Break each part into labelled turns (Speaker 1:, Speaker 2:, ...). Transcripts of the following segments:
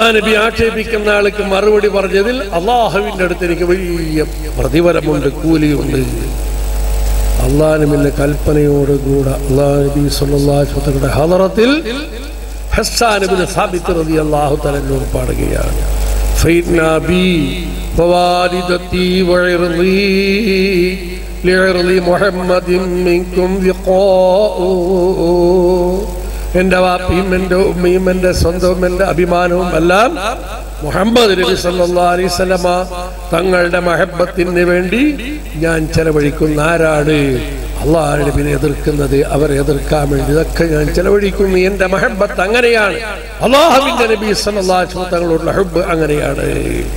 Speaker 1: നബി ആക്ഷേപിക്കുന്ന ആൾക്ക് മറുപടി പറഞ്ഞതിൽ അള്ളാഹുവിന്റെ അടുത്ത് എനിക്ക് വലിയ പ്രതിഫലമുണ്ട് കൂലിയുണ്ട് അള്ളാഹുവിന്റെ കൽപ്പനയോടുകൂടെ അള്ളാഹു നബി സല്ലാഹുത്തങ്ങളുടെ ഹലറത്തിൽ ഹസ്സാനുബിന് സാബിത്ത് റതി അള്ളാഹു തലനോട് പാടുകയാണ് فإنا بي ووالدتي وعرضي لعرض محمد منكم ذقاء എന്റെ വാപ്പിയും എന്റെ ഉമ്മയും എന്റെ സ്വന്തവും എന്റെ അഭിമാനവും എല്ലാം മുഹമ്മദ് നബി സല്ലാ അലൈസല്ലമ തങ്ങളുടെ മഹബത്തിന് വേണ്ടി ഞാൻ ചെലവഴിക്കുന്ന ആരാണ് അള്ളാഹ് നബിനെ എതിർക്കുന്നത് അവരെ എതിർക്കാൻ വേണ്ടി ഇതൊക്കെ ഞാൻ ചെലവഴിക്കുന്നു എന്റെ മഹബത്ത് അങ്ങനെയാണ് അള്ളാഹുവിന്റെ നബി സല്ലാഹു തങ്ങളുള്ള ഹബ്ബ് അങ്ങനെയാണ്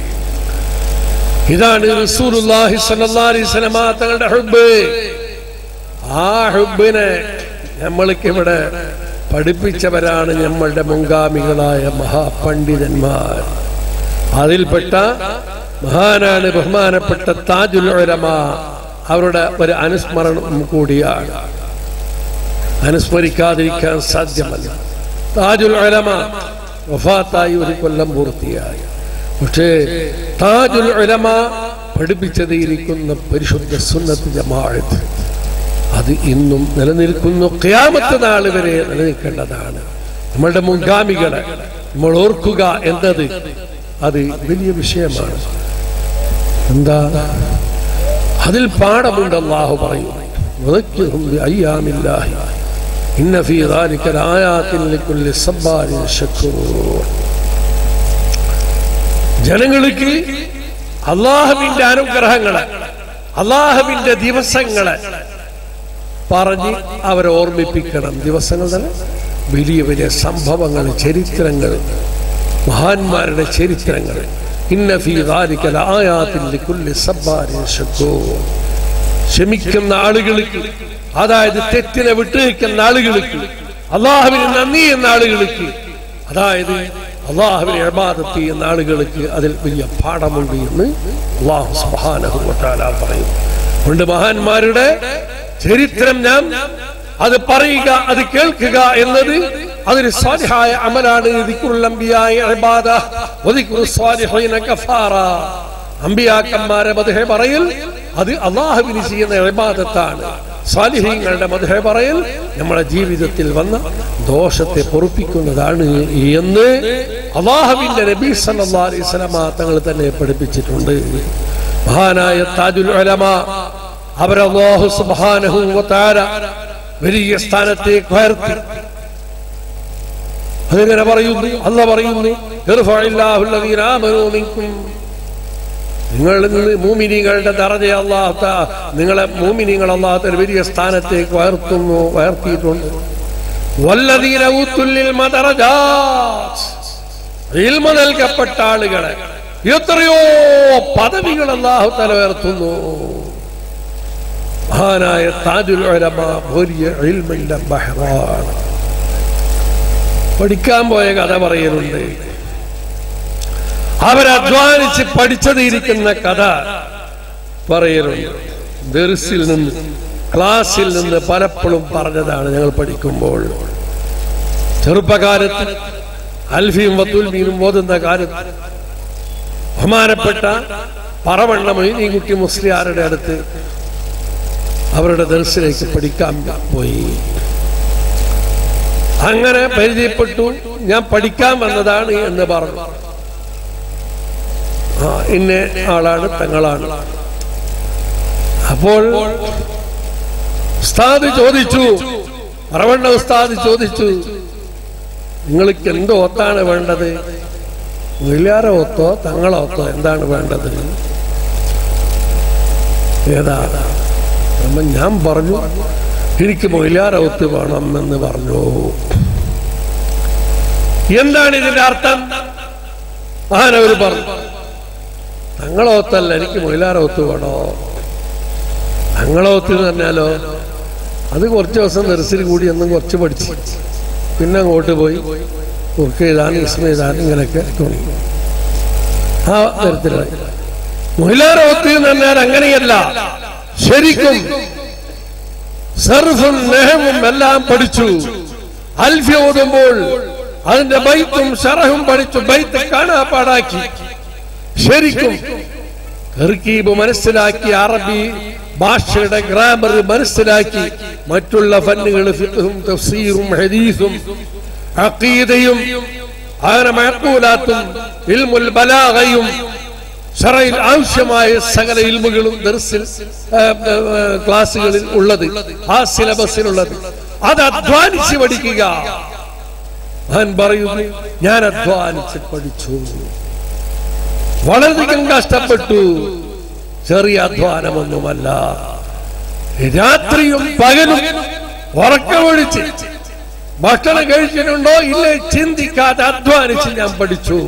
Speaker 1: ഇതാണ് റസൂലുള്ളാഹി സ്വല്ലല്ലാഹി അലൈഹി വസല്ലമ തങ്ങളുടെ ഹബ്ബ് ആ ഹബ്ബിനെ നമ്മൾക്ക് ഇവിടെ പഠിപ്പിച്ചവരാണ് നമ്മളുടെ മുൻഗാമികളായ മഹാപണ്ഡിതന്മാർ അതിൽപ്പെട്ട മഹാനാണ് ബഹുമാനപ്പെട്ട താജുൽ ഉലമ അവരുടെ ഒരു അനുസ്മരണം കൂടിയാണ് അനുസ്മരിക്കാതിരിക്കാൻ സാധ്യമല്ല താജുൽ ഉലമ വഫാത്തായി ഒരു കൊല്ലം പൂർത്തിയായി പക്ഷേ താജുൽ ഉലമ പഠിപ്പിച്ചത് ഇരിക്കുന്ന പരിശുദ്ധ സുന്നത്ത് ജമാഅത്ത് അത് ഇന്നും നിലനിൽക്കുന്നു ക്യാമത്ത് നാൾ വരെ നിലനിൽക്കേണ്ടതാണ് നമ്മളുടെ മുൻഗാമികളെ നമ്മൾ ഓർക്കുക എന്നത് അത് വലിയ വിഷയമാണ് എന്താ അതിൽ പാഠമുണ്ട് അള്ളാഹു പറയും وذكرهم بأيام الله إن في ذلك لآيات لكل صبار شكور ജനങ്ങൾക്ക് അള്ളാഹുവിന്റെ അനുഗ്രഹങ്ങളെ അള്ളാഹുവിന്റെ ദിവസങ്ങളെ പറഞ്ഞ് അവരെ ഓർമ്മിപ്പിക്കണം ദിവസങ്ങൾ തന്നെ വലിയ വലിയ സംഭവങ്ങൾ ചരിത്രങ്ങൾ മഹാന്മാരുടെ ചരിത്രങ്ങൾ ക്ഷമിക്കുന്ന ആളുകൾക്ക് അതായത് തെറ്റിനെ വിട്ടുനിൽക്കുന്ന ആളുകൾക്ക് അള്ളാഹുവിന് നന്ദി എന്ന ആളുകൾക്ക് അതായത് അള്ളാഹുവിനെ അബാദത്ത് ചെയ്യുന്ന ആളുകൾക്ക് അതിൽ വലിയ പാഠമുണ്ട് എന്ന് അള്ളാഹു സുബ്ഹാനഹു വ തആല പറയും കൊണ്ട് മഹാന്മാരുടെ ചരിത്രം ഞാൻ അത് പറയുക അത് കേൾക്കുക എന്നത് അതൊരു സ്വാലിഹായ അമലാണ് അമ്പിയാക്കന്മാരെ മധുഹ പറയൽ അത് അള്ളാഹുവിന് ചെയ്യുന്ന ഇബാദത്താണ് സ്വാലിഹീങ്ങളുടെ മധുഹ പറയൽ നമ്മുടെ ജീവിതത്തിൽ വന്ന ദോഷത്തെ പൊറുപ്പിക്കുന്നതാണ് എന്ന് അള്ളാഹുവിന്റെ നബി സല്ലല്ലാഹു അലൈഹി വസല്ലമ തങ്ങൾ തന്നെ പഠിപ്പിച്ചിട്ടുണ്ട് മഹാനായ താജുൽ ഉലമ അവരല്ലാഹു സുബ്ഹാനഹു വ തആല വലിയ സ്ഥാനത്തേക്ക് ഉയർത്തി അതിങ്ങനെ പറയുന്നു അല്ല പറയുന്നു ഇർഫഇല്ലാഹു അല്ലദീന ആമനൂ മിൻകും നിങ്ങൾ മൂമിനികളുടെ ദറജ അള്ളാഹു താ- നിങ്ങളെ മൂമിനികൾ അള്ളാഹു വലിയ സ്ഥാനത്തേക്ക് ഉയർത്തുന്നു ഉയർത്തിയിട്ടുണ്ട് വല്ലദീന ഊത്തുല്ലിൽ മദറജാത്ത് ഇൽമ നൽകപ്പെട്ട ആളുകളെ എത്രയോ പദവികൾ അള്ളാഹു തല ഉയർത്തുന്നു മഹാനായ താജുൽ ഉലമ വലിയ ഇൽമിന്റെ ബഹ്റാണ് പഠിക്കാൻ പോയ കഥ പറയലുണ്ട് അവരധ്വാനിച്ച് പഠിച്ചതിരിക്കുന്ന കഥ പറയലുണ്ട് ദർസിൽ നിന്ന് ക്ലാസ്സിൽ നിന്ന് പലപ്പോഴും പറഞ്ഞതാണ് ഞങ്ങൾ പഠിക്കുമ്പോൾ ചെറുപ്പകാലത്ത് അൽഫിയും വത്തുൽമീനും ഓതുന്ന കാലത്ത് ബഹുമാനപ്പെട്ട പറവണ്ണ മൊയ്നീകുട്ടി മുസ്ലിയാരുടെ അടുത്ത് അവരുടെ ദർശനേക്ക് പഠിക്കാൻ പോയി അങ്ങനെ പരിചയപ്പെട്ടു ഞാൻ പഠിക്കാൻ വന്നതാണ് എന്ന് പറഞ്ഞു ആ ഇന്ന ആളാണ് തങ്ങളാണ് അപ്പോൾ ഉസ്താദ് ചോദിച്ചു പറവണ്ണ ഉസ്താദ് ചോദിച്ചു നിങ്ങൾക്ക് എന്ത് ഒത്താണ് വേണ്ടത് വെള്ളിയാറ ഒത്തോ തങ്ങളെ ഒത്തോ എന്താണ് വേണ്ടത് ഏതാ അപ്പൊ ഞാൻ പറഞ്ഞു എനിക്ക് മൊയിലാര ഒത്ത് വേണം എന്ന് പറഞ്ഞു എന്താണ് ഇതിന്റെ അർത്ഥം മഹാനവർ പറഞ്ഞു തങ്ങളെ ഒത്തല്ല എനിക്ക് മൊയിലാര ഒത്ത് വേണോ തങ്ങളെ ഒത്ത് എന്ന് പറഞ്ഞാലോ അത് കുറച്ച് ദിവസം നെർസറി കൂടി എന്നും കുറച്ച് പഠിച്ചു പിന്നെ അങ്ങോട്ട് പോയി ഉർക്ക് എഴുതാനും ഇസ്മ എഴുതാനും ഇങ്ങനെയൊക്കെ തുടങ്ങി ആ തരത്തിലായി മൊയിലാര ഒത്ത് എന്ന് പറഞ്ഞാൽ അങ്ങനെയല്ല ശരിക്കും സർഫും നെഹവും എല്ലാം പഠിച്ചു അൽഫി ഓതുമ്പോൾ അതിന്റെ ബൈത്തും ഷറഹും പഠിച്ചു ബൈത്ത് കാണാപ്പാടാക്കി ശരിക്കും തെർക്കീബ് മനസ്സിലാക്കി അറബി ഭാഷയുടെ ഗ്രാമർ മനസ്സിലാക്കി മറ്റുള്ള ഫന്നുകൾ ഫിഖ്ഹും തഫ്സീറും ഹദീസും അഖീദയും അങ്ങനെ മഴക്കൂലാത്തും ഇൽമുൽ ബലാഗയും ഷറയിൽ ആവശ്യമായ സകല ഇൽമുകളും ദർസിൽ ആ, ആ, ആ, ക്ലാസ്സുകളിൽ ഉള്ളത് ആ സിലബസിലുള്ളത് അത് അധ്വാനിച്ച് പഠിക്കുക ഞാൻ പറയുന്നു ഞാൻ അധ്വാനിച്ച് പഠിച്ചു വളരെയധികം കഷ്ടപ്പെട്ടു ചെറിയ അധ്വാനമൊന്നുമല്ല രാത്രിയും പകലും ഉറക്കമൊഴിച്ച് ഭക്ഷണം കഴിച്ചിട്ടുണ്ടോ ഇല്ലേ ചിന്തിക്കാതെ അധ്വാനിച്ച് ഞാൻ പഠിച്ചു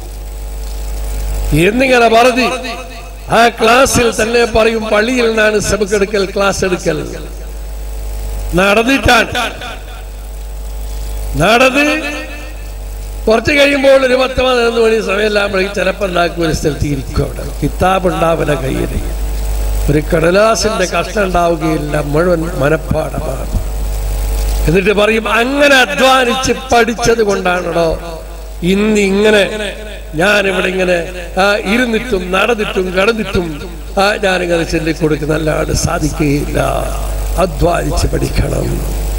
Speaker 1: എന്നിങ്ങനെ പറഞ്ഞ് ആ ക്ലാസ്സിൽ തന്നെ പറയും പള്ളിയിൽ നിന്നാണ് സബക്കെടുക്കൽ ക്ലാസ് എടുക്കൽ നടന്നിട്ടാണ് നടന്ന് കുറച്ച് കഴിയുമ്പോൾ ഒരു പത്ത് പതിനൊന്ന് മണി സമയമെല്ലാമ്പോഴേക്കും ചിലപ്പോൾ ഉണ്ടാക്കും ഒരു സ്ഥലത്ത് ഇരിക്കും അവിടെ കിതാബ് ഉണ്ടാവില്ല കയ്യിൽ ഒരു കടലാസിന്റെ കഷ്ണം ഉണ്ടാവുകയില്ല മുഴുവൻ മനപ്പാടമാണ് എന്നിട്ട് പറയും അങ്ങനെ അധ്വാനിച്ച് പഠിച്ചത് കൊണ്ടാണോ ഇന്ന് ഇങ്ങനെ ഞാൻ ഇവിടെ ഇങ്ങനെ ആ, ഇരുന്നിട്ടും നടന്നിട്ടും കടന്നിട്ടും ആ, ഞാനിങ്ങനെ ചൊല്ലിക്കൊടുക്കുന്ന അല്ലാണ്ട് സാധിക്കുകയില്ല അധ്വാനിച്ച് പഠിക്കണം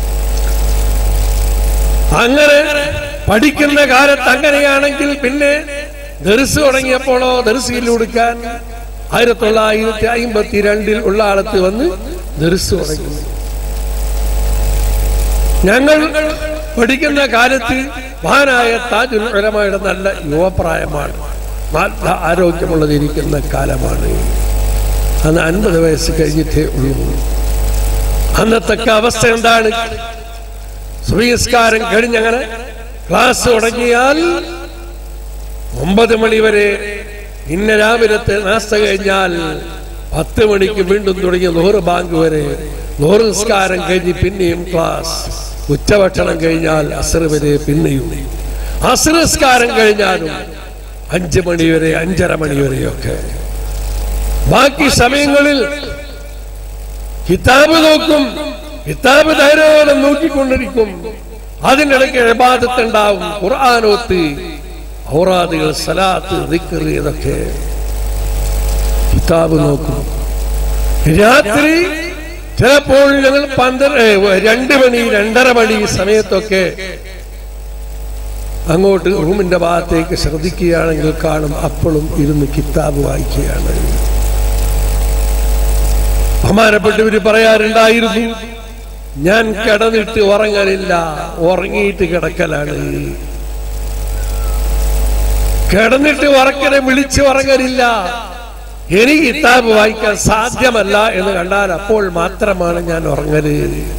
Speaker 1: അങ്ങനെ പഠിക്കുന്ന കാലത്ത് അങ്ങനെയാണെങ്കിൽ പിന്നെ ദർസ് തുടങ്ങിയപ്പോഴോ ദർസിയിൽ കൊടുക്കാൻ ആയിരത്തി തൊള്ളായിരത്തി അമ്പത്തി രണ്ടിൽ ഉള്ള ആളത്ത് വന്ന് ദർസ് തുടങ്ങി ഞങ്ങൾ പഠിക്കുന്ന കാലത്ത് മഹാനായ താജുൽ ഉലമയുടെ നല്ല യുവപ്രായമാണ് നല്ല ആരോഗ്യമുള്ളതിരിക്കുന്ന കാലമാണ് അന്ന് അൻപത് വയസ്സ് കഴിഞ്ഞിട്ടേ ഉള്ളൂ അന്നത്തെ അവസ്ഥ എന്താണ് ശ്രീസ്കാരം കഴിഞ്ഞങ്ങനെ ക്ലാസ് തുടങ്ങിയാൽ ഒമ്പത് മണി വരെ ഇന്ന രാവിലത്തെ നാസ്ത കഴിഞ്ഞാൽ പത്ത് മണിക്ക് വീണ്ടും തുടങ്ങിയ നൂറ് ബാങ്ക് വരെ നൂറ് നിസ്കാരം കഴിഞ്ഞ് പിന്നെയും ക്ലാസ് ഉച്ചഭക്ഷണം കഴിഞ്ഞാൽ അസർ വരെ പിന്നെയും അസർ നിസ്കാരം കഴിഞ്ഞാലും അഞ്ച് മണി വരെ അഞ്ചര മണി വരെയൊക്കെ ബാക്കി സമയങ്ങളിൽ കിതാബ് നോക്കും കിതാബ് ധാരാളം നോക്കിക്കൊണ്ടിരിക്കും അതിനിടയ്ക്ക് എബാദത്തുണ്ടാവും ഖുർആാനോത്ത് ഔറാദുകൾ സലാത്ത് ദിക്ർ ഇതൊക്കെ കിതാബ് നോക്കും രാത്രി ചിലപ്പോൾ ഞങ്ങൾ പന്തര ഏ, രണ്ട് മണി രണ്ടര മണി സമയത്തൊക്കെ അങ്ങോട്ട് റൂമിന്റെ ഭാഗത്തേക്ക് ശ്രദ്ധിക്കുകയാണെങ്കിൽ കാണും അപ്പോഴും ഇരുന്ന് കിതാബ് വായിക്കുകയാണ് ബഹുമാനപ്പെട്ടവര് പറയാറുണ്ടായിരുന്നു ഞാൻ കിടന്നിട്ട് ഉറങ്ങലില്ല ഉറങ്ങിയിട്ട് കിടക്കലാണ് കിടന്നിട്ട് ഉറക്കനെ വിളിച്ച് ഉറങ്ങലില്ല എനിക്ക് കിതാബ് വായിക്കാൻ സാധ്യമല്ല എന്ന് കണ്ടാൽ അപ്പോൾ മാത്രമാണ് ഞാൻ ഉറങ്ങല്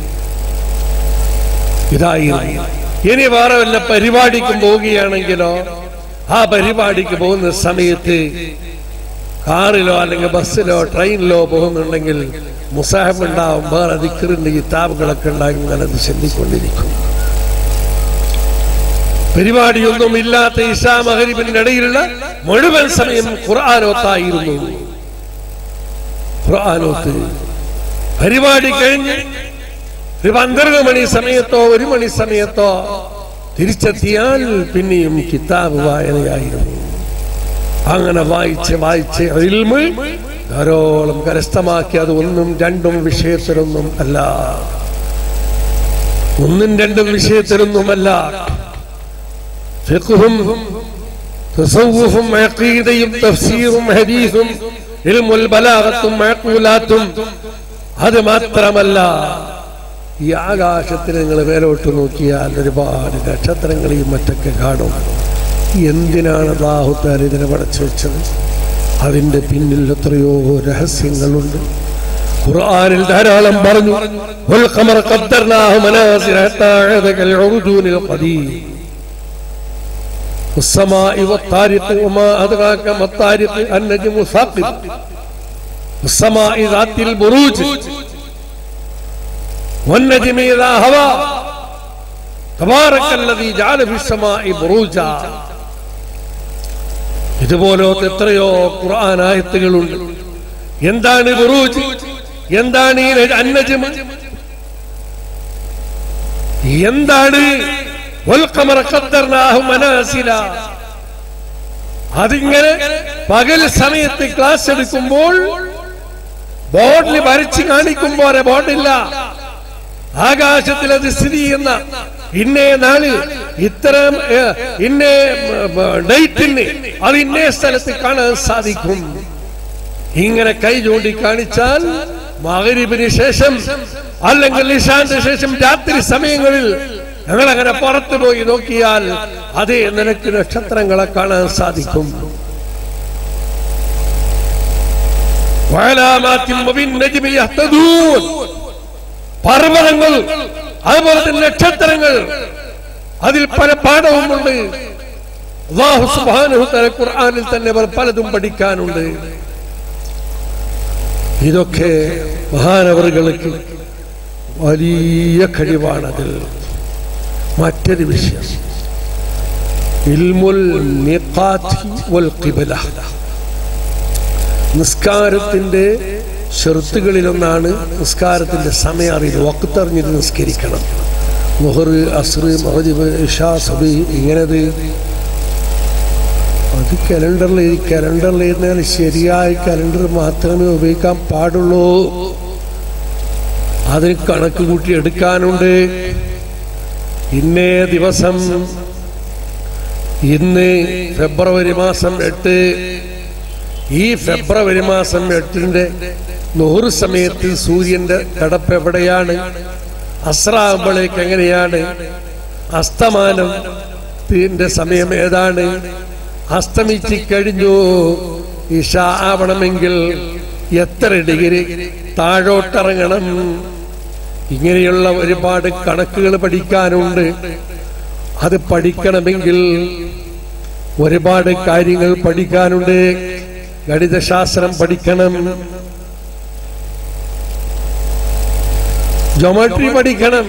Speaker 1: ഇതായിരുന്നു ഇനി വേറെ വല്ല പരിപാടിക്കും പോവുകയാണെങ്കിലോ ആ പരിപാടിക്ക് പോകുന്ന സമയത്ത് കാറിലോ അല്ലെങ്കിൽ ബസ്സിലോ ട്രെയിനിലോ പോകുന്നുണ്ടെങ്കിൽ മുസാഹബ് ഉണ്ടാവും വേറെ ദിക്കറിന്റെ കിതാബുകളൊക്കെ ഉണ്ടാകും അങ്ങനെ അത് ചൊല്ലിക്കൊണ്ടിരിക്കും പരിപാടിയൊന്നും ഇല്ലാത്ത ഇഷാ മഹരിബിന്റെ ഇടയിലുള്ള മുഴുവൻ സമയം ഖുർആാനോത്തായിരുന്നു ഖുർആാനോത്ത് പരിപാടി കഴിഞ്ഞ് ഒരു പന്ത്രണ്ട് മണി സമയത്തോ ഒരു മണി സമയത്തോ തിരിച്ചെത്തിയാൽ പിന്നെയും കിതാബ് വായനയായിരുന്നു അങ്ങനെ വായിച്ച് വായിച്ച് ഇൽമ് ധാരാളം കരസ്ഥമാക്കി അത് ഒന്നും രണ്ടും വിഷയത്തിലൊന്നും അല്ല ഒന്നും രണ്ടും വിഷയത്തിലൊന്നുമല്ല ഫിഖ്ഹും തസവ്വുഫും അഖീദയും തഫ്സീറും ഹദീസും ഇൽമുൽ ബലാഗത്തും മഅഖൂലാത്തും അത് മാത്രമല്ല ഈ ആകാശത്തിൽ നിങ്ങൾ മേലോട്ട് നോക്കിയാൽ ഒരുപാട് നക്ഷത്രങ്ങളെയും മറ്റൊക്കെ കാണും എന്തിനാണ് അള്ളാഹുത്താൻ ഇതിനെ പടച്ചു വെച്ചത് അതിന്റെ പിന്നിൽ എത്രയോ രഹസ്യങ്ങളുണ്ട് ഖുർആനിൽ ധാരാളം പറഞ്ഞു "വൽ ഖമറ ഖദ്ദർനാഹു മനാസില ഹത്താ അഅദ കൽ ഉർജൂനിൽ ഖദീം والسماء والطارق وما أدراك ما الطارق النجم ثاقب والسماء ذات البروج والنجم إذا هوى تبارك الذي جعل في السماء بروجا ഇതുപോലത്തെ എത്രയോ ഖുർആൻ ആയത്തുകളുണ്ട് എന്താണ് ബുറൂജ് എന്താണ് ഈ അന്നജമ എന്താണ് വൽഖമറ ഖദ്ദർനാഹു മനാസില അതിങ്ങനെ പകൽ സമയത്ത് ക്ലാസ് എടുക്കുമ്പോൾ ബോർഡിൽ വരച്ച് കാണിക്കുമ്പോൾ ബോർഡില്ല ആകാശത്തിൽ അത് സ്ഥിതി ചെയ്യുന്ന ഇന്നേ നാളിൽ ഇത്തരം ഏഹ്, ഇന്നേ ഡേറ്റിന് അത് ഇന്നേ സ്ഥലത്ത് കാണാൻ സാധിക്കും ഇങ്ങനെ കൈ ചൂണ്ടിക്കാണിച്ചാൽ മകരിബിന് ശേഷം അല്ലെങ്കിൽ നിശാന്തിന് ശേഷം രാത്രി സമയങ്ങളിൽ ഞങ്ങൾ അങ്ങനെ പുറത്തു പോയി നോക്കിയാൽ അതേ നിനക്ക് നക്ഷത്രങ്ങളെ കാണാൻ സാധിക്കും വയലാമാത്തിൻ വബിന്നജ്മി യഹ്തദൂൻ. പർവ്വതങ്ങൾ അതുപോലെ തന്നെ നക്ഷത്രങ്ങൾ അതിൽ പല പാഠവുമുണ്ട് അള്ളാഹു സുബ്ഹാനഹു തആല ഖുർആനിൽ തന്നെ അവർ പലതും പഠിക്കാനുണ്ട് ഇതൊക്കെ മഹാനവറുകൾക്ക് വലിയ കഴിവാണതിൽ മറ്റൊരു വിഷയം ഇൽമുൽ മിഖാത്തി വൽ ഖിബല നിസ്കാരത്തിന്റെ ഷെറുത്തുകളിലൊന്നാണ് നിസ്കാരത്തിന്റെ സമയം അറിയുന്നത് വക്കത്തറിഞ്ഞിട്ട് നിസ്കരിക്കണം മുഹർ അസ്ർ മഹജിബ് ഇഷാ സബി ഇങ്ങനത് അത് കലണ്ടറിൽ കലണ്ടറിൽ എഴുതുന്നതിന് ശരിയായ കലണ്ടർ മാത്രമേ ഉപയോഗിക്കാൻ പാടുള്ളൂ അതിന് കണക്ക് കൂട്ടി എടുക്കാനുണ്ട് ഇന്നേ ദിവസം ഇന്ന് ഫെബ്രുവരി മാസം എട്ട് ഈ ഫെബ്രുവരി മാസം എട്ടിന്റെ നൂറ് സമയത്ത് സൂര്യന്റെ കടപ്പ് എവിടെയാണ് അസ്രാകുമ്പോഴേക്ക് എങ്ങനെയാണ് അസ്തമാനത്തിന്റെ സമയം ഏതാണ് അസ്തമിച്ച് കഴിഞ്ഞു ഇഷ ആവണമെങ്കിൽ എത്ര ഡിഗ്രി താഴോട്ടിറങ്ങണം ഇങ്ങനെയുള്ള ഒരുപാട് കണക്കുകൾ പഠിക്കാനുണ്ട് അത് പഠിക്കണമെങ്കിൽ ഒരുപാട് കാര്യങ്ങൾ പഠിക്കാനുണ്ട് ഗണിതശാസ്ത്രം പഠിക്കണം ജോമെട്രി പഠിക്കണം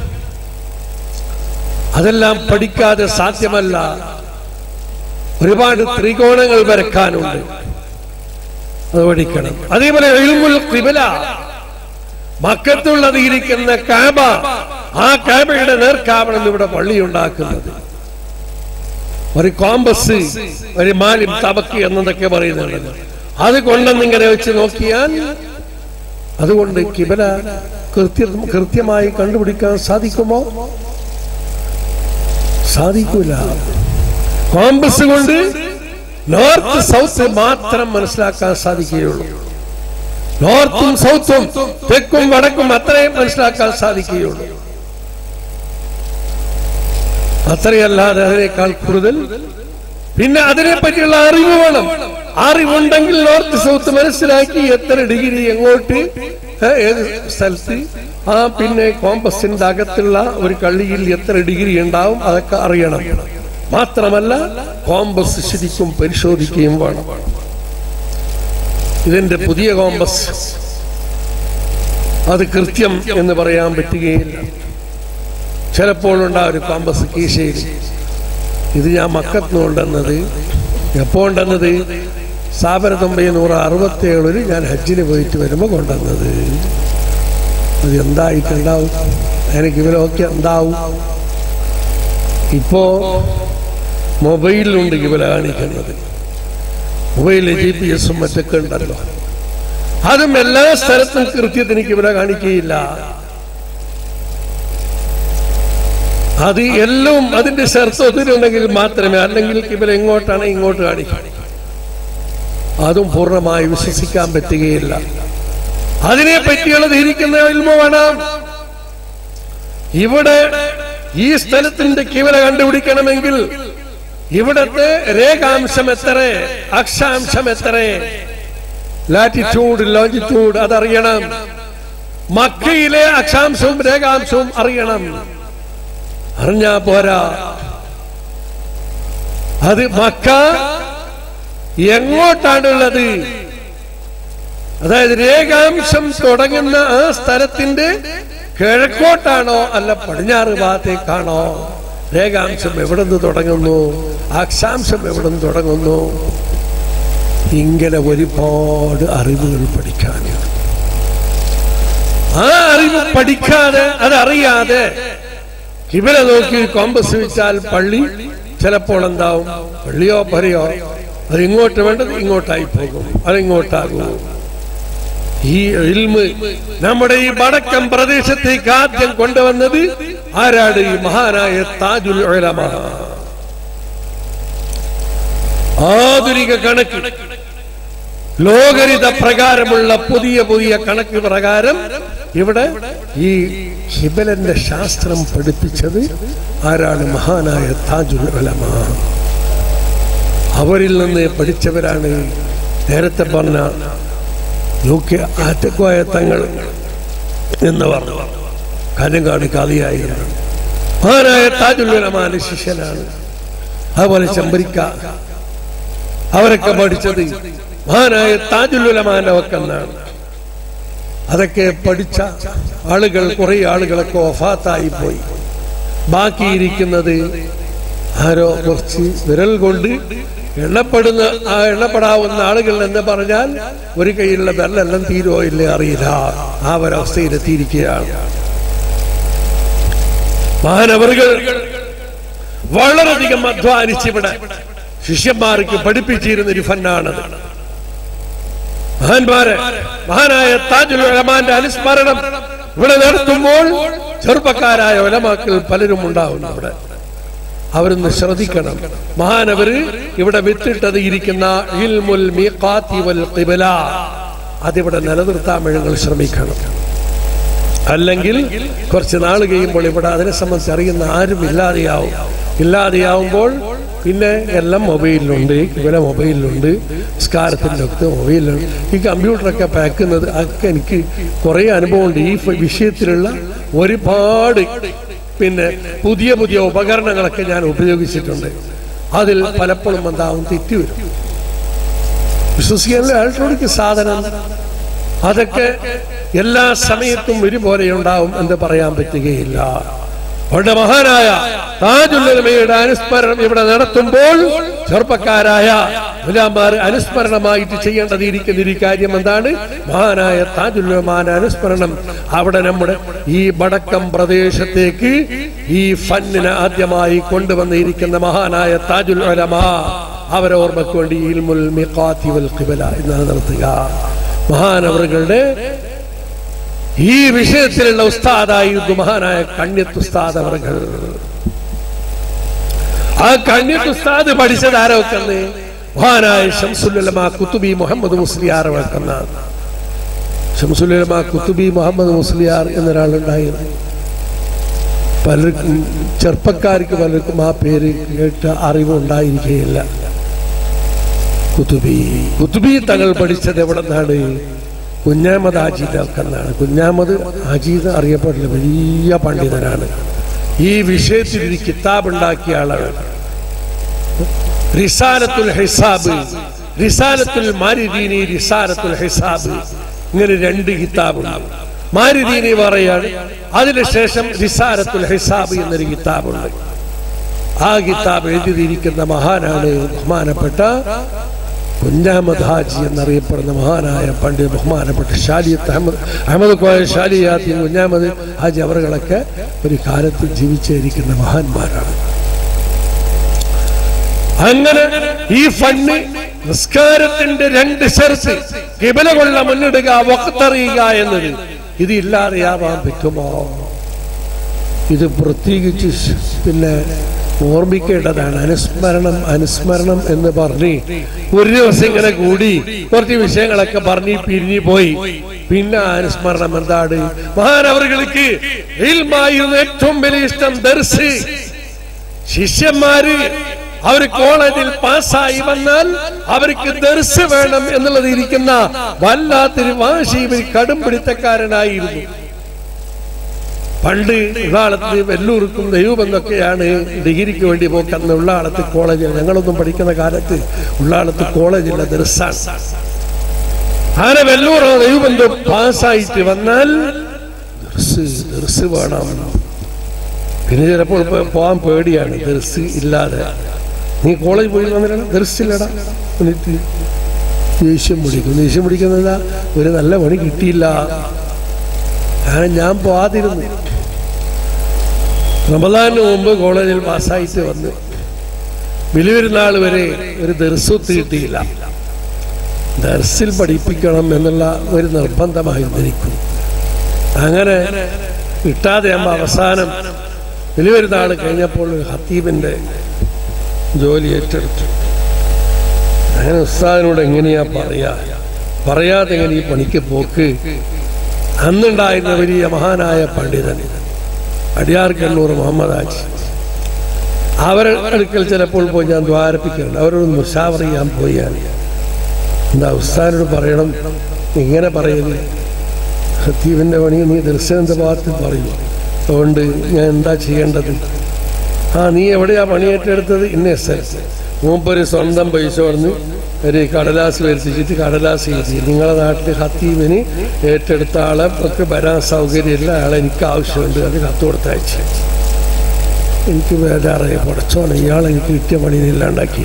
Speaker 1: അതെല്ലാം പഠിക്കാതെ സാധ്യമല്ല ഒരുപാട് ത്രികോണങ്ങൾ വരക്കാനുണ്ട് അത് പഠിക്കണം അതേപോലെ ഇൽമുൽ ഖിബല മക്കത്തുള്ളത് ഇരിക്കുന്ന കാബ ആ കാബയുടെ നേർക്കാവണം ഇവിടെ പള്ളി ഉണ്ടാക്കുന്നത് ഒരു കോമ്പസ് ഒരു മാലിം തബക്ക് എന്നതൊക്കെ പറയുന്നുണ്ട് അത് കൊണ്ടെന്നിങ്ങനെ വെച്ച് നോക്കിയാൽ അതുകൊണ്ട് കിബല കൃത്യ കൃത്യമായി കണ്ടുപിടിക്കാൻ സാധിക്കുമോ സാധിക്കൂല കോമ്പസ് കൊണ്ട് നോർത്ത് സൗത്ത് മാത്രം മനസ്സിലാക്കാൻ സാധിക്കുകയുള്ളൂ നോർത്തും സൗത്തും തെക്കും വടക്കും അത്രയും മനസ്സിലാക്കാൻ സാധിക്കുകയുള്ളൂ അത്രയല്ലാതെ അതിനേക്കാൾ കൂടുതൽ പിന്നെ അതിനെ പറ്റിയുള്ള അറിവ് വേണം അറിവുണ്ടെങ്കിൽ നോർത്ത് സൗത്ത് മനസ്സിലാക്കി എത്ര ഡിഗ്രി എങ്ങോട്ട് ഏ, ഏത് സ്ഥലത്ത് ആ പിന്നെ കോമ്പസിന്റെ അകത്തുള്ള ഒരു കള്ളിയിൽ എത്ര ഡിഗ്രി ഉണ്ടാവും അതൊക്കെ അറിയണം മാത്രമല്ല കോമ്പസ് ശരിക്കും പരിശോധിക്കുകയും വേണം ഇതിന്റെ പുതിയ കോമ്പസ് അത് കൃത്യം എന്ന് പറയാൻ പറ്റുകയില്ല ചിലപ്പോൾ ഉണ്ടാ ഒരു കോമ്പസ് കീശയിൽ ഇത് ഞാൻ മക്കത്ത് കൊണ്ടുവന്നത് എപ്പോ കൊണ്ടുവന്നത് സ്ഥാപന ഒമ്പതിനൂറ് അറുപത്തി ഏഴില് ഞാൻ ഹജ്ജിന് പോയിട്ട് വരുമ്പോൾ കൊണ്ടുവന്നത് അത് എന്തായിട്ടുണ്ടാവും എനിക്ക് ഇവരൊക്കെ എന്താവും ഇപ്പോ മൊബൈലിലുണ്ട് ഇവരെ കാണിക്കുന്നത് മൊബൈലിൽ ജി പി എസും മറ്റൊക്കെ ഉണ്ടല്ലോ അതും എല്ലാ സ്ഥലത്തും കൃത്യത്തിന് ഇവരെ കാണിക്കുകയില്ല അത് എല്ലാം അതിന്റെ ശർത്തത്തിലുണ്ടെങ്കിൽ മാത്രമേ അല്ലെങ്കിൽ ഇവരെ എങ്ങോട്ടാണ് ഇങ്ങോട്ട് കാണിക്കുക അതും പൂർണ്ണമായി വിശ്വസിക്കാൻ പറ്റുകയില്ല അതിനെ പറ്റിയുള്ളത് ഇരിക്കുന്ന ഇൽമ വേണം ഇവിടെ ഈ സ്ഥലത്തിന്റെ കിവല കണ്ടുപിടിക്കണമെങ്കിൽ ഇവിടത്തെ രേഖാംശം എത്ര അക്ഷാംശം എത്ര ലാറ്റിറ്റ്യൂഡ് ലോഞ്ചിറ്റ്യൂഡ് അതറിയണം മക്കയിലെ അക്ഷാംശവും രേഖാംശവും അറിയണം അറിഞ്ഞാ പോരാ അത് മക്ക എങ്ങോട്ടാണുള്ളത് അതായത് രേഖാംശം തുടങ്ങുന്ന ആ സ്ഥലത്തിന്റെ കിഴക്കോട്ടാണോ അല്ല പടിഞ്ഞാറ് ഭാഗത്തേക്കാണോ രേഖാംശം എവിടെ നിന്ന് തുടങ്ങുന്നു അക്ഷാംശം എവിടെ നിന്ന് തുടങ്ങുന്നു ഇങ്ങനെ ഒരുപാട് അറിവുകൾ പഠിക്കാനുണ്ട് ആ അറിവ് പഠിക്കാതെ അതറിയാതെ കിബില നോക്കി കോമ്പസ് വെച്ചാൽ പള്ളി ചിലപ്പോൾ എന്താവും പള്ളിയോ പരയോ അത് ഇങ്ങോട്ട് വേണ്ടത് ഇങ്ങോട്ടായി പോകും അത് ഇങ്ങോട്ടാകും ഈ ഇൽമ് നമ്മുടെ ഈ വടക്കൻ പ്രദേശത്തേക്ക് ആദ്യം കൊണ്ടുവന്നത് ആരാണ് ഈ മഹാനായ താജുൽ ഉലമ ആധുനിക കണക്ക് ലോകരിത പ്രകാരമുള്ള പുതിയ പുതിയ കണക്ക് പ്രകാരം ഇവിടെ ഈ ഹിബലന്റെ ശാസ്ത്രം പഠിപ്പിച്ചത് ആരാണ് മഹാനായ താജുൽ ഉലമ അവരിൽ നിന്ന് പഠിച്ചവരാണ് നേരത്തെ പറഞ്ഞ യു കെ ആറ്റക്കോയ തങ്ങൾ എന്ന് പറഞ്ഞു കാഞ്ഞങ്കാട് കാതിയായിരുന്നു മഹാനായ താജുൽ ഉലമാന്റെ ശിഷ്യനാണ് അതുപോലെ ചമ്പരിക്ക അവരൊക്കെ പഠിച്ചത് മഹാനായ താജുൽ ഉലമാന്റെ വക്കെന്നാണ് അതൊക്കെ പഠിച്ച ആളുകൾ കുറെ ആളുകളൊക്കെ ഒഫാത്തായി പോയി ബാക്കിയിരിക്കുന്നത് ആരോ കുറച്ച് വിരൽ കൊണ്ട് എണ്ണപ്പെടുന്ന ആ എണ്ണപ്പെടാവുന്ന ആളുകൾ എന്ന് പറഞ്ഞാൽ ഒരു കൈയിലുള്ള വിരലെല്ലാം തീരോ ഇല്ലേ അറിയില്ല ആ ഒരവസ്ഥയിലെത്തിയിരിക്കുകയാണ് മഹാനവറുകൾ വളരെയധികം അധ്വാനിച്ചിവിടെ ശിഷ്യന്മാർക്ക് പഠിപ്പിച്ചിരുന്ന ഒരു ഫന്നാണത് മഹാന്മാരെ മഹാനായ താജുൽ ഉലമാന്റെ അനുസ്മരണം ഇവിടെ നടത്തുമ്പോൾ ചെറുപ്പക്കാരായ ഒലമാക്കൾ പലരും ഉണ്ടാവുന്നു ഇവിടെ അവരൊന്ന് ശ്രദ്ധിക്കണം മഹാനവര് ഇവിടെ വിത്തിട്ടത് ഇരിക്കുന്ന ഇൽമുൽ മീഖാത്തി വൽ ഖിബല അതിവിടെ നിലനിർത്താൻ വേണ്ടി നിങ്ങൾ ശ്രമിക്കണം അല്ലെങ്കിൽ കുറച്ച് നാൾ കഴിയുമ്പോൾ ഇവിടെ അതിനെ സംബന്ധിച്ച് അറിയുന്ന ആരും ഇല്ലാതെയാവും ഇല്ലാതെയാവുമ്പോൾ പിന്നെ എല്ലാം മൊബൈലിലുണ്ട് ഇവരെ മൊബൈലിലുണ്ട് സ്കാരത്തിൻ്റെ ഒക്കെ മൊബൈലിലുണ്ട് ഈ കമ്പ്യൂട്ടറൊക്കെ പാക്കുന്നത് ഒക്കെ എനിക്ക് കുറേ അനുഭവമുണ്ട് ഈ ഫ- വിഷയത്തിലുള്ള ഒരുപാട് പിന്നെ പുതിയ പുതിയ ഉപകരണങ്ങളൊക്കെ ഞാൻ ഉപയോഗിച്ചിട്ടുണ്ട് അതിൽ പലപ്പോഴും എന്താവും തെറ്റി വരും വിശ്വസിക്കാനുള്ള ഇലക്ട്രോണിക് സാധനം അതൊക്കെ എല്ലാ സമയത്തും ഒരുപോലെ ഉണ്ടാവും എന്ന് പറയാൻ പറ്റുകയില്ല അവരുടെ മഹാനായ താജുല്ലമയുടെ അനുസ്മരണം ഇവിടെ നടത്തുമ്പോൾ ചെറുപ്പക്കാരായ ഗുലാമാർ അനുസ്മരണമായിട്ട് ചെയ്യേണ്ടത് ഇരിക്കുന്ന ഒരു കാര്യം എന്താണ് മഹാനായ താജുല്ലമാന്റെ അനുസ്മരണം അവിടെ നമ്മുടെ ഈ വടക്കം പ്രദേശത്തേക്ക് ഈ ഫന്നിനെ ആദ്യമായി കൊണ്ടുവന്നിരിക്കുന്ന മഹാനായ താജുൽ ഉലമാ അവരെ ഓർമ്മയ്ക്ക് വേണ്ടി ഇൽമുൽ മിഖാത്തി വൽ ഖിബല എന്നാണ് നടത്തുക മഹാനവറുകളുടെ ഈ വിഷയത്തിലുള്ള ഉസ്താദായിരുന്നു മഹാനായ കണ്യത്ത് ഉസ്താദ് അവർകൾ ആ കണ്യത്ത് ഉസ്താദ് പഠിച്ചത് ആരൊക്കെന്ന് മഹാനായ ഷംസുല്ലമ കുത്തുബി മുഹമ്മദ് മുസ്ലിയാർ വെക്കുന്ന ഷംസുല്ലമ കുത്തുബി മുഹമ്മദ് മുസ്ലിയാർ എന്നൊരാളുണ്ടായിരുന്നു പലർക്കും ചെറുപ്പക്കാർക്ക് പലർക്കും ആ പേര് കേട്ട അറിവ് ഉണ്ടായിരിക്കുകയില്ല കുത്തുബി കുത്തുബി തങ്ങൾ പഠിച്ചത് എവിടെ നിന്നാണ് കുഞ്ഞാമത് ആജീദ് എന്നാണ് കുഞ്ഞാമത് ആജീദ് അറിയപ്പെടുന്ന വലിയ പണ്ഡിതനാണ് ഈ വിഷയത്തിൽ ഒരു കിതാബ് ഉണ്ടാക്കിയ ആളാണ് റിസാലത്തുൽ ഹിസാബ് റിസാലത്തുൽ മാരിദീനി റിസാലത്തുൽ ഹിസാബ് ഇങ്ങനെ രണ്ട് കിതാബുണ്ട് മാരിദീനി പറയാണ് അതിനുശേഷം റിസാലത്തുൽ ഹിസാബ് എന്നൊരു കിതാബുണ്ട് ആ കിതാബ് എഴുതിയിരിക്കുന്ന മഹാനാണ് ബഹുമാനപ്പെട്ട കുഞ്ഞാമദ് ഹാജി എന്നറിയപ്പെടുന്ന മഹാനായ പണ്ഡിത ബഹുമാനപ്പെട്ട ഷാലിയത്ത് അഹമ്മദ് അഹമ്മദ് കോയ ഷാലിയാത്തി കുഞ്ഞാമദ് ഹാജി അവരുകളൊക്കെ ഒരു കാലത്ത് ജീവിച്ചിരിക്കുന്ന മഹാന്മാരാണ് അങ്ങനെ ഈ ഫണ്ട് നിസ്കാരത്തിന്റെ രണ്ട് ഷർത്ത് കിബല കൊള്ള മുന്നിടുക വക്തറിയുക എന്നത് ഇത് ഇല്ലാതെയാവാൻ പറ്റുമോ ഇത് പ്രത്യേകിച്ച് പിന്നെ ഓർമ്മിക്കേണ്ടതാണ് അനുസ്മരണം അനുസ്മരണം എന്ന് പറഞ്ഞ് ഒരു ദിവസം ഇങ്ങനെ കൂടി കുറച്ച് വിഷയങ്ങളൊക്കെ പറഞ്ഞ് പിരിഞ്ഞു പോയി പിന്നെ ആ അനുസ്മരണം എന്താണ് മഹാനവറുകൾക്ക് ഇൽമായിരുന്നു ഏറ്റവും വലിയ ഇഷ്ടം ദർസ് ശിഷ്യന്മാര് അവർ കോളേജിൽ പാസ്സായി വന്നാൽ അവർക്ക് ദർസ് വേണം എന്നുള്ളത് ഇരിക്കുന്ന വല്ലാത്തൊരു വാശി ഇവർ കടും പിടുത്തക്കാരനായിരുന്നു പണ്ട് ഉള്ളാളത്ത് വെല്ലൂർക്കും ദൈവമെന്നൊക്കെയാണ് ഡിഗ്രിക്ക് വേണ്ടി പോക്കുന്ന ഉള്ളാളത്ത് കോളേജിൽ ഞങ്ങളൊന്നും പഠിക്കുന്ന കാലത്ത് ഉള്ളാളത്ത് കോളേജിലെ ദർസാണ് അങ്ങനെ വെല്ലൂറോ ദൈവബന്ധം പാസ്സായിട്ട് വന്നാൽ ദർസ് ദർസ് വേണം പിന്നെ ചിലപ്പോൾ പോ- പോകാൻ പേടിയാണ് ദർസ് ഇല്ലാതെ നീ കോളേജ് പോയി വന്നില്ല ദർസില്ലടാ എന്നിട്ട് ദേഷ്യം പിടിക്കും ദേഷ്യം പിടിക്കുന്നതാ ഒരു നല്ല പണി കിട്ടിയില്ല അങ്ങനെ ഞാൻ പോവാതിരുന്നു റമദാന് മുമ്പ് കോളേജിൽ പാസ്സായിട്ട് വന്ന് ബലിപെരുന്നാൾ വരെ ഒരു ദർശത്ത് കിട്ടിയില്ല ദർസിൽ പഠിപ്പിക്കണം എന്നുള്ള ഒരു നിർബന്ധമായിരുന്നു എനിക്ക് അങ്ങനെ കിട്ടാതെ ആകുമ്പോൾ അവസാനം ബലിപെരുന്നാൾ കഴിഞ്ഞപ്പോൾ ഒരു ഹത്തീബിന്റെ ജോലി ഏറ്റെടുത്തു അങ്ങനെ ഉസ്താദിനോട് എങ്ങനെയാ പറയാ പറയാതെ എങ്ങനെ ഈ പണിക്ക് പോക്ക് അന്നുണ്ടായിരുന്ന വലിയ മഹാനായ പണ്ഡിതൻ അടിയാർ കണ്ണൂർ മുഹമ്മദ് ആജി അവരുടെ അടുക്കൽ ചിലപ്പോൾ പോയി ഞാൻ ദ്വാരപ്പിക്കുന്നുണ്ട് അവരോട് മുഷാവർ ചെയ്യാൻ പോയി ഞാൻ എന്താ ഉസ്താദിനോട് പറയണം ഇങ്ങനെ പറയുന്നത് ഹത്തീബിന്റെ പണി നീ ദർശനന്റെ ഭാഗത്ത് പറയൂ അതുകൊണ്ട് ഞാൻ എന്താ ചെയ്യേണ്ടത് ആ നീ എവിടെയാ പണി ഏറ്റെടുത്തത് ഇന്ന സ്ഥലത്ത് മൂപ്പൊരു സ്വന്തം പൈസ പറഞ്ഞ് ഒരു കടലാസ് വരുത്തിച്ചിട്ട് കടലാസ് എഴുതി നിങ്ങളുടെ നാട്ടിൽ ഹത്തീമിന് ഏറ്റെടുത്ത ആളെ ഒക്കെ വരാൻ സൗകര്യമില്ല അയാളെ എനിക്ക് ആവശ്യമുണ്ട് അത് കത്ത് കൊടുത്തയച്ചു എനിക്ക് ബേജാറായി പൊടച്ചോണം ഇയാൾ എനിക്ക് കിട്ടിയ പണിയില്ലാണ്ടാക്കി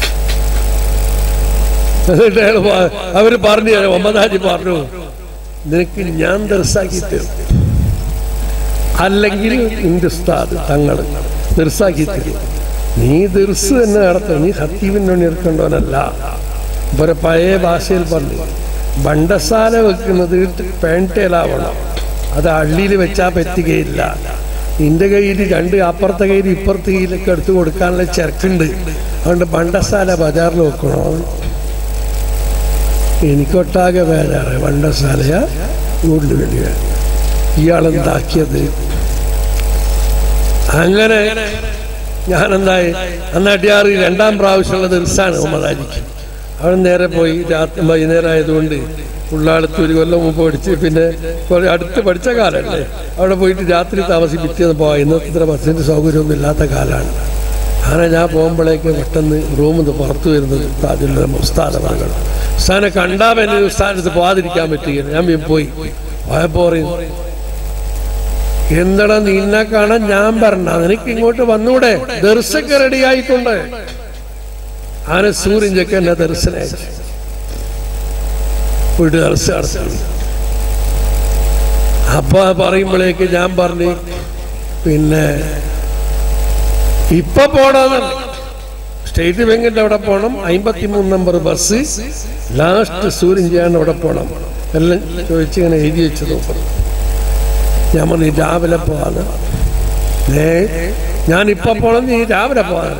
Speaker 1: എന്നിട്ട് അയാൾ പ- അവര് പറഞ്ഞു തരാം ഒമ്പതാജി പറഞ്ഞു നിനക്ക് ഞാൻ ദർശാക്കി തരും അല്ലെങ്കിൽ നിന്റെ ഉസ്താദ് തങ്ങൾ ദർശാക്കി തരും നീ ദർസ് തന്നെ നടത്തും നീ ഹത്തീവിന് വേണ്ടി എടുക്കേണ്ടവനല്ല ഇവരെ പഴയ ഭാഷയിൽ പറഞ്ഞു ബണ്ടസാല വെക്കുന്നത് പേണ്ടേലാവണം അത് അള്ളിയിൽ വെച്ചാൽ പറ്റുകയില്ല നിന്റെ കയ്യിൽ രണ്ട് അപ്പുറത്തെ കയ്യിൽ ഇപ്പുറത്തെ കയ്യിലൊക്കെ എടുത്തു കൊടുക്കാനുള്ള ചരക്കുണ്ട് അതുകൊണ്ട് ബണ്ടസാല ബജാറിൽ വെക്കണോ എനിക്കൊട്ടാകെ വേദാറ് ബണ്ടസാലയ കൂടുതൽ വേണ്ടിയ ഇയാളെന്താക്കിയത് അങ്ങനെ ഞാനെന്തായി അന്ന് അടിയാറ് രണ്ടാം പ്രാവശ്യമുള്ള ദിവസമാണ് ഉമ്മദാരിക്ക് അവിടെ നേരെ പോയി രാത്രി വൈകുന്നേരം ആയതുകൊണ്ട് ഉള്ളാടത്ത് ഒരു കൊല്ലം മുമ്പ് പഠിച്ച് പിന്നെ കുറെ അടുത്ത് പഠിച്ച കാലമല്ലേ അവിടെ പോയിട്ട് രാത്രി താമസി പിറ്റേന്ന് പോകാം ഇന്നത്തെ ഇത്ര ബസ്സിൻ്റെ സൗകര്യമൊന്നും ഇല്ലാത്ത കാലമാണ് അങ്ങനെ ഞാൻ പോകുമ്പോഴേക്ക് പെട്ടെന്ന് റൂമിൽ നിന്ന് പുറത്തു വരുന്നത് താജുല്ല ഉസ്താദ മകൾ ഉസ്താനെ കണ്ടാൽ എന്നെ ഉസ്താനത്ത് പോകാതിരിക്കാൻ പറ്റുകയില്ല ഞാൻ പിന്നെ പോയി പോയപ്പോ പറയും എന്തടാ നിന്നെ കാണാൻ ഞാൻ പറഞ്ഞ നിനക്ക് ഇങ്ങോട്ട് വന്നൂടെ ദർശക്ക് റെഡി ആയിട്ടുണ്ട് ആന സൂര്യഞ്ചൊക്കെ എന്നെ ദർശനയച്ചു വീട് ദർശ നടത്തി അപ്പൊ പറയുമ്പോഴേക്ക് ഞാൻ പറഞ്ഞു പിന്നെ ഇപ്പൊ പോണെന്ന് സ്റ്റേറ്റ് ബാങ്കിന്റെ അവിടെ പോണം അമ്പത്തിമൂന്ന് നമ്പർ ബസ് ലാസ്റ്റ് സൂര്യഞ്ചാണ് അവിടെ പോണം എല്ലാം ചോദിച്ച് ഇങ്ങനെ എഴുതി വെച്ച് നോക്കണം ഞാൻ പറഞ്ഞു രാവിലെ പോവാന്ന് ഏ ഞാൻ ഇപ്പൊ പോണം നീ രാവിലെ പോവാന്ന്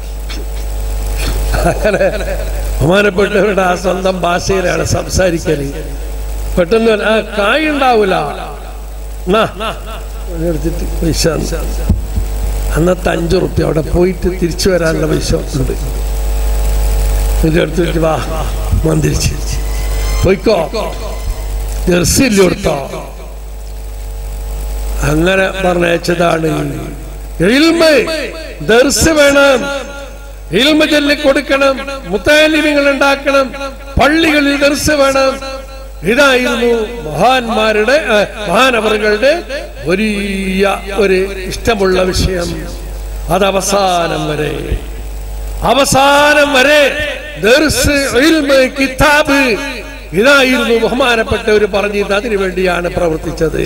Speaker 1: അങ്ങനെ ബഹുമാനപ്പെട്ടവരുടെ ആ സ്വന്തം ഭാഷയിലാണ് സംസാരിക്കല് പെട്ടെന്ന് ആ കായ് ഉണ്ടാവൂല എന്നാ, എടുത്തിട്ട് പൈസ തന്നു. അന്നത്തെ അഞ്ചു റുപ്യ അവിടെ പോയിട്ട് തിരിച്ചു വരാനുള്ള പൈസ ഉണ്ട് എന്നിട്ട് എടുത്തിട്ട് വാ മന്ദിരിച്ച് പോയിക്കോ ജെർസില്ല കൊടുത്തോ അങ്ങനെ പറഞ്ഞയച്ചതാണ് ഇൽമ ദർസ് വേണം ഇൽമ ചൊല്ലി കൊടുക്കണം മുത്താലിമികൾ ഉണ്ടാക്കണം പള്ളികളിൽ ദർസ് വേണം ഇതായിരുന്നു മഹാന്മാരുടെ ആ, മഹാനവറുകളുടെ വലിയ ഒരു ഇഷ്ടമുള്ള വിഷയം അത് അവസാനം വരെ അവസാനം വരെ ദർസ് ഇൽമ കിതാബ് ഇതായിരുന്നു ബഹുമാനപ്പെട്ടവർ പറഞ്ഞത് അതിനു വേണ്ടിയാണ് പ്രവർത്തിച്ചത്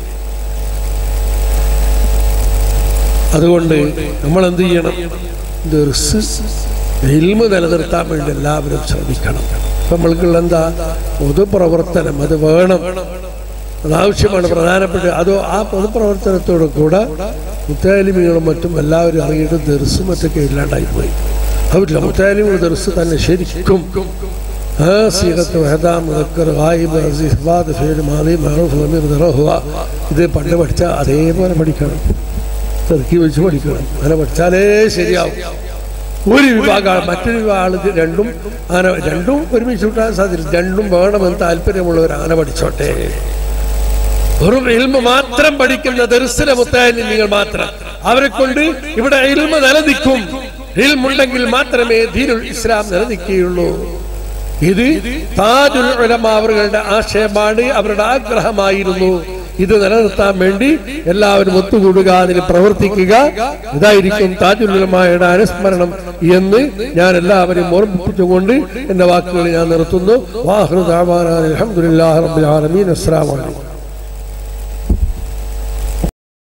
Speaker 1: അതുകൊണ്ട് നമ്മൾ എന്ത് ചെയ്യണം ദർസ് ഇൽമ നിലനിർത്താൻ വേണ്ടി എല്ലാവരും ശ്രമിക്കണം ഇപ്പൊ നമ്മൾക്കുള്ള എന്താ പൊതുപ്രവർത്തനം അത് വേണം അതാവശ്യമാണ് പ്രധാനപ്പെട്ട അതോ ആ പൊതുപ്രവർത്തനത്തോട് കൂടെ മുത്താലിമികളും മറ്റും എല്ലാവരും ഇറങ്ങിയിട്ട് ദർസും മറ്റൊക്കെ ഇല്ലാണ്ടായി പോയി അവരില്ല മുത്താലിമികൾ ദർസ് തന്നെ ശരിക്കും ആ സീറത്ത് വഹദാ മുദക്കർ ഗായിബ് അസീസ് ബാദ് ഫീൽ മാദി മഅറൂഫ് ളമീർ ദറഹുവ ഇത് പണ്ട് പഠിച്ച അതേപോലെ പഠിക്കണം തെറുക്കി വെച്ച് പഠിക്കണം അങ്ങനെ പഠിച്ചാലേ ശരിയാവും ഒരു വിഭാഗം മറ്റൊരു വിഭാഗം രണ്ടും അങ്ങനെ രണ്ടും ഒരുമിച്ച് കിട്ടാൻ സാധ്യത രണ്ടും വേണമെന്ന് താല്പര്യമുള്ളവർ അങ്ങനെ പഠിച്ചോട്ടെ വെറും ഇൽമ മാത്രം പഠിക്കുന്ന ദർശന മുത്താലിന്യങ്ങൾ മാത്രം അവരെ കൊണ്ട് ഇവിടെ ഇൽമ നിലനിൽക്കും ഇൽമുണ്ടെങ്കിൽ മാത്രമേ ദീനുൽ ഇസ്ലാം നിലനിൽക്കുകയുള്ളൂ ഇത് താജുൽ ഉലമ അവരുടെ ആശയമാണ് അവരുടെ ആഗ്രഹമായിരുന്നു ഇത് നിലനിർത്താൻ വേണ്ടി എല്ലാവരും ഒത്തുകൂടുക അതിന് പ്രവർത്തിക്കുക ഇതായിരിക്കും താജുൽ ഉലമയുടെ അനുസ്മരണം എന്ന് ഞാൻ എല്ലാവരും ഓർമ്മിപ്പിച്ചുകൊണ്ട് എന്റെ വാക്കുകൾ ഞാൻ നിർത്തുന്നു വാഹൃദാൻ അലഹമുല്ലാ റബ്ബുൽ ആലമീൻ അസ്സലാമു അലൈക്കും